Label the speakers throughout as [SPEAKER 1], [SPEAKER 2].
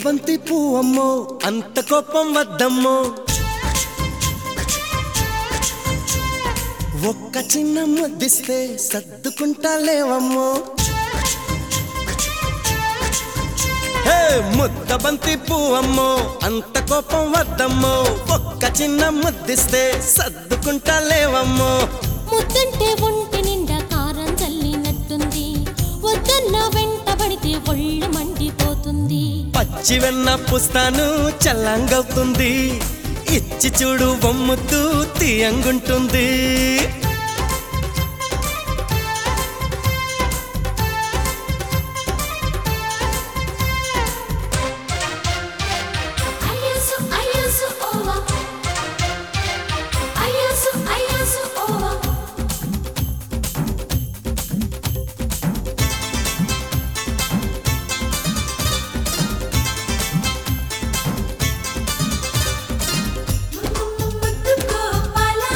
[SPEAKER 1] బంతి పువ్వమ్మో అంత కోపం వద్దమ్మో ఒక్క చిన్న ముద్దిస్తే సర్దుకుంటా లేవమ్మో హే ముద్ద బంతి పువ్వమ్మో అంత కోపం వద్దమ్మో ఒక్క చిన్న ముద్దిస్తే సర్దుకుంటా లేవమ్మో
[SPEAKER 2] ముద్దంటే ఒంటి నిండా కారం చల్లినట్టుంది వద్దన్న వెంటబడితే ఒళ్ళు మండిపోతుంది
[SPEAKER 1] పచ్చి వెన్న పుస్తాను చల్లంగవుతుంది ఇచ్చి చూడు బొమ్ముతూ తీయంగుంటుంది
[SPEAKER 2] అయ్యసు అయ్యసు ఓవా అయ్యసు అయ్యసు ఓవా ముద్దుకో పాలా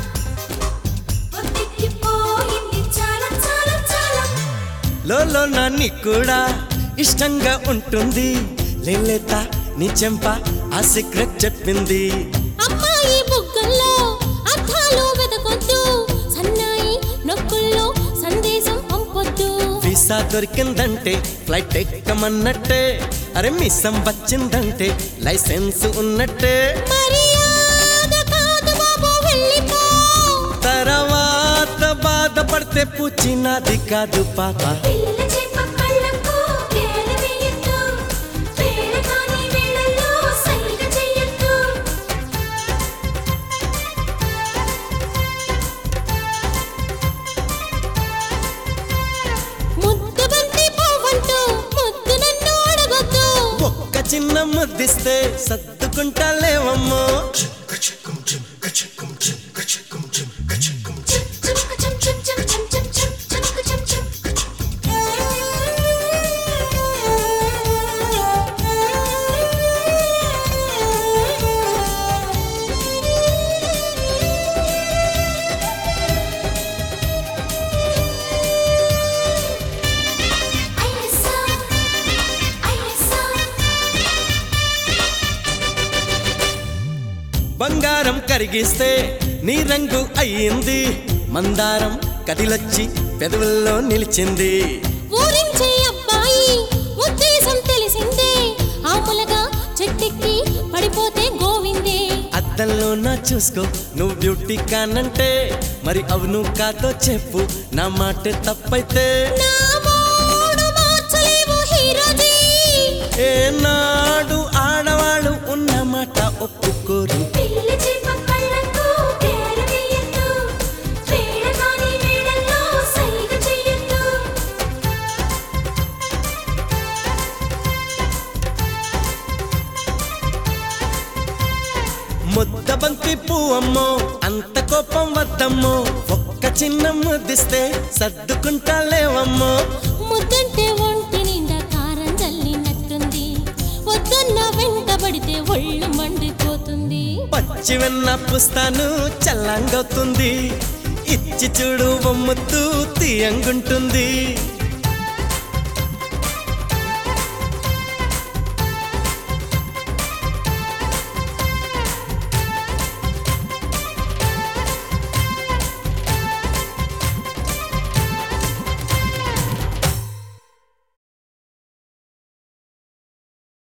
[SPEAKER 2] ఒత్తికిపోయింది చాలా చాలా చాలా
[SPEAKER 1] లోలో నాన్ని కూడా ఇష్టంగా ఉంటుంది లేలేత నీ చెంప ఆ సీక్రెట్ చెప్పింది
[SPEAKER 2] అమ్మాయి బుగ్గల్లో అర్థాలు వెతకొద్దు సన్నాయి నొక్కుల్లో సందేశం పంపొద్దు
[SPEAKER 1] వీసా దొరికిందంటే ఫ్లైట్ ఎక్కమన్నట్టే అరే మిస్సం వచ్చిందంటే లైసెన్స్ ఉన్నట్టే
[SPEAKER 2] మర్యాద కాదు బాబు వెళ్ళిపో
[SPEAKER 1] తర్వాత బాధపడితే పూచినది కాదు పాప
[SPEAKER 2] పిల్ల చేప కళ్ళకు వేలు వేయొద్దు వేళ కాని వేళల్లో సైగ చెయ్యొద్దు ముద్దు బంతి పువ్వంటూ ముద్దు నన్ను అడగొద్దు
[SPEAKER 1] ఒక్క చిన్న ముద్దిస్తే సర్దుకుంటా లేవమ్మో బంగారం కరిగిస్తే నీ రంగు అయ్యింది మందారం కదిలొచ్చి పెదవుల్లో నిలిచింది
[SPEAKER 2] ఊరించే అబ్బాయి ఉద్దేశం తెలిసిందే ఆములగా చెట్టెక్కి పడిపోతే గోవిందే
[SPEAKER 1] అద్దంలో నా చూసుకో నువ్వు బ్యూటీ కానంటే మరి అవును కాదో చెప్పు నా మాట తప్పైతే
[SPEAKER 2] నా మూడు మార్చలేవు హీరోజీ
[SPEAKER 1] ఏనాడు ఆడవాళ్ళు ఉన్న మాట ఒప్పుకోరు
[SPEAKER 2] పిల్ల చేప కళ్ళకు వేలు వేయొద్దు వేళ కాని వేళల్లో సైగ చెయ్యొద్దు
[SPEAKER 1] ముద్ద బంతి పువ్వమ్మో అంత కోపం వద్దమ్మో ఒక్క చిన్న ముద్దిస్తే సర్దుకుంటా లేవమ్మో
[SPEAKER 2] ముద్దంటే ఒంటి నిండా కారం చల్లినట్టుంది వద్దన్న వెంటబడితే ఒళ్ళు మండిపోతుంది
[SPEAKER 1] పచ్చి వెన్న పుస్తాను చల్లంగవుతుంది ఇచ్చి చూడు బొమ్ముతూ తీయంగుంటుంది